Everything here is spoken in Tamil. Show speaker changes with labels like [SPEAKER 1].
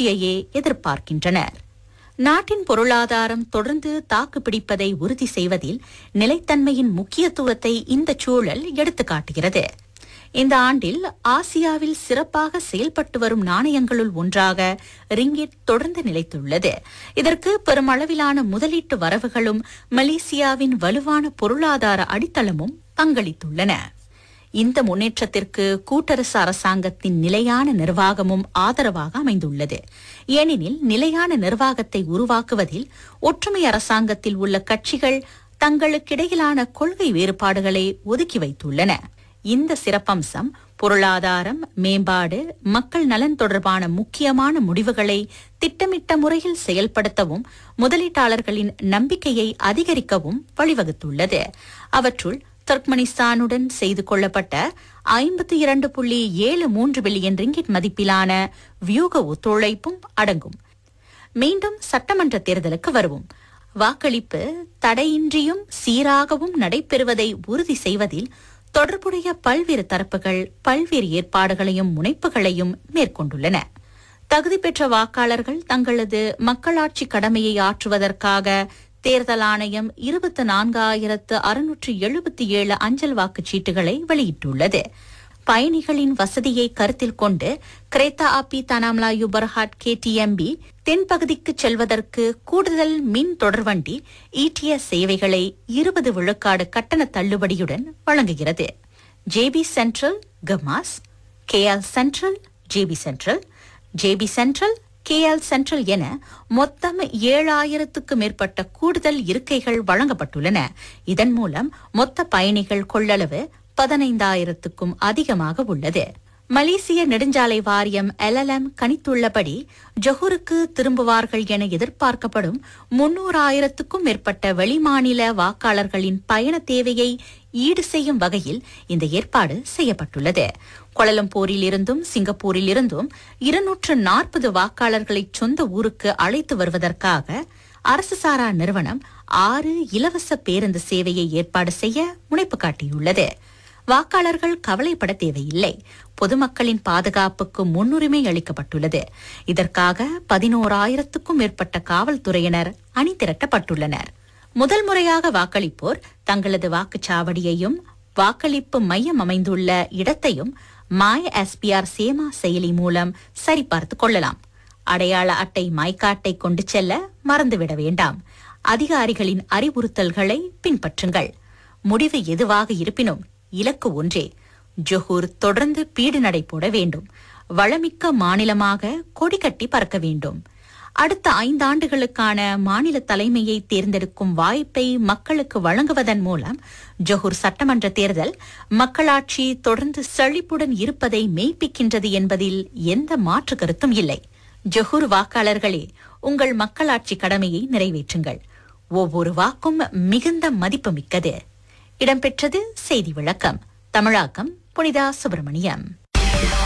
[SPEAKER 1] வளர்ச்சியையே எதிர்பார்க்கின்றனர் நாட்டின் பொருளாதாரம் தொடர்ந்து தாக்குப்பிடிப்பதை உறுதி செய்வதில் நிலைத்தன்மையின் முக்கியத்துவத்தை இந்த சூழல் எடுத்துக்காட்டுகிறது இந்த ஆண்டில் ஆசியாவில் சிறப்பாக செயல்பட்டு வரும் நாணயங்களுள் ஒன்றாக ரிங்கிட் தொடர்ந்து நிலைத்துள்ளது இதற்கு பெருமளவிலான முதலீட்டு வரவுகளும் மலேசியாவின் வலுவான பொருளாதார அடித்தளமும் பங்களித்துள்ளன இந்த முன்னேற்றத்திற்கு கூட்டரசு அரசாங்கத்தின் நிலையான நிர்வாகமும் ஆதரவாக அமைந்துள்ளது ஏனெனில் நிலையான நிர்வாகத்தை உருவாக்குவதில் ஒற்றுமை அரசாங்கத்தில் உள்ள கட்சிகள் தங்களுக்கிடையிலான கொள்கை வேறுபாடுகளை ஒதுக்கி வைத்துள்ளன இந்த சிறப்பம்சம் பொருளாதாரம் மேம்பாடு மக்கள் நலன் தொடர்பான முக்கியமான முடிவுகளை திட்டமிட்ட முறையில் செயல்படுத்தவும் முதலீட்டாளர்களின் நம்பிக்கையை அதிகரிக்கவும் வழிவகுத்துள்ளது அவற்றுள் துர்க்மனிஸ்தானுடன் செய்து கொள்ளப்பட்ட ஐம்பத்தி இரண்டு புள்ளி ஏழு மூன்று பில்லியன் ரிங்கிட் மதிப்பிலான வியூக ஒத்துழைப்பும் அடங்கும் மீண்டும் சட்டமன்ற தேர்தலுக்கு வருவோம் வாக்களிப்பு தடையின்றியும் சீராகவும் நடைபெறுவதை உறுதி செய்வதில் தொடர்புடைய பல்வேறு தரப்புகள் பல்வேறு ஏற்பாடுகளையும் முனைப்புகளையும் மேற்கொண்டுள்ளன தகுதி பெற்ற வாக்காளர்கள் தங்களது மக்களாட்சி கடமையை ஆற்றுவதற்காக தேர்தல் ஆணையம் இருபத்தி நான்காயிரத்து அறுநூற்று எழுபத்தி ஏழு அஞ்சல் வாக்குச் சீட்டுகளை வெளியிட்டுள்ளது பயணிகளின் வசதியை கருத்தில் கொண்டு கிரேத்தா ஆப்பி தனாம்லாயு பர்ஹாட் கேடிஎம்பி தென்பகுதிக்கு செல்வதற்கு கூடுதல் மின் தொடர்வண்டி இடிஎஸ் சேவைகளை இருபது விழுக்காடு கட்டண தள்ளுபடியுடன் வழங்குகிறது ஜேபி சென்ட்ரல் கமாஸ் KL central JP central JP central KL central என மொத்தம் ஏழாயிரத்துக்கு மேற்பட்ட கூடுதல் இருக்கைகள் வழங்கப்பட்டுள்ளன இதன் மூலம் மொத்த பயணிகள் கொள்ளளவு பதினைந்தாயிரத்துக்கும் அதிகமாக உள்ளது மலேசிய நெடுஞ்சாலை வாரியம் எல்எல்எம் கணித்துள்ளபடி ஜொஹூருக்கு திரும்புவார்கள் என எதிர்பார்க்கப்படும் முன்னூறாயிரத்துக்கும் மேற்பட்ட வெளிமாநில வாக்காளர்களின் பயண தேவையை ஈடு செய்யும் வகையில் இந்த ஏற்பாடு செய்யப்பட்டுள்ளது கோலலம்பூரில் இருந்தும் சிங்கப்பூரில் இருந்தும் இருநூற்று நாற்பது வாக்காளர்களை சொந்த ஊருக்கு அழைத்து வருவதற்காக அரசு சாரா நிறுவனம் ஆறு இலவச பேருந்து சேவையை ஏற்பாடு செய்ய முனைப்பு காட்டியுள்ளது வாக்காளர்கள் கவலைப்பட தேவையில்லை பொதுமக்களின் பாதுகாப்புக்கு முன்னுரிமை அளிக்கப்பட்டுள்ளது இதற்காக பதினோராயிரத்துக்கும் மேற்பட்ட காவல்துறையினர் அணி திரட்டப்பட்டுள்ளனர் முதல் முறையாக வாக்களிப்போர் தங்களது வாக்குச்சாவடியையும் வாக்களிப்பு மையம் அமைந்துள்ள இடத்தையும் மாய் எஸ்பிஆர் சேமா செயலி மூலம் சரிபார்த்துக் கொள்ளலாம் அடையாள அட்டை மைக்காட்டை கொண்டு செல்ல மறந்துவிட வேண்டாம் அதிகாரிகளின் அறிவுறுத்தல்களை பின்பற்றுங்கள் முடிவு எதுவாக இருப்பினும் இலக்கு ஒன்றே ஜொஹூர் தொடர்ந்து பீடு நடை போட வேண்டும் வளமிக்க மாநிலமாக கொடி கட்டி பறக்க வேண்டும் அடுத்த ஐந்தாண்டுகளுக்கான மாநில தலைமையை தேர்ந்தெடுக்கும் வாய்ப்பை மக்களுக்கு வழங்குவதன் மூலம் ஜொஹூர் சட்டமன்ற தேர்தல் மக்களாட்சி தொடர்ந்து செழிப்புடன் இருப்பதை மெய்ப்பிக்கின்றது என்பதில் எந்த மாற்று கருத்தும் இல்லை ஜொஹூர் வாக்காளர்களே உங்கள் மக்களாட்சி கடமையை நிறைவேற்றுங்கள் ஒவ்வொரு வாக்கும் மிகுந்த மதிப்புமிக்கது இடம்பெற்றது செய்தி விளக்கம் தமிழாக்கம் புனிதா சுப்பிரமணியம்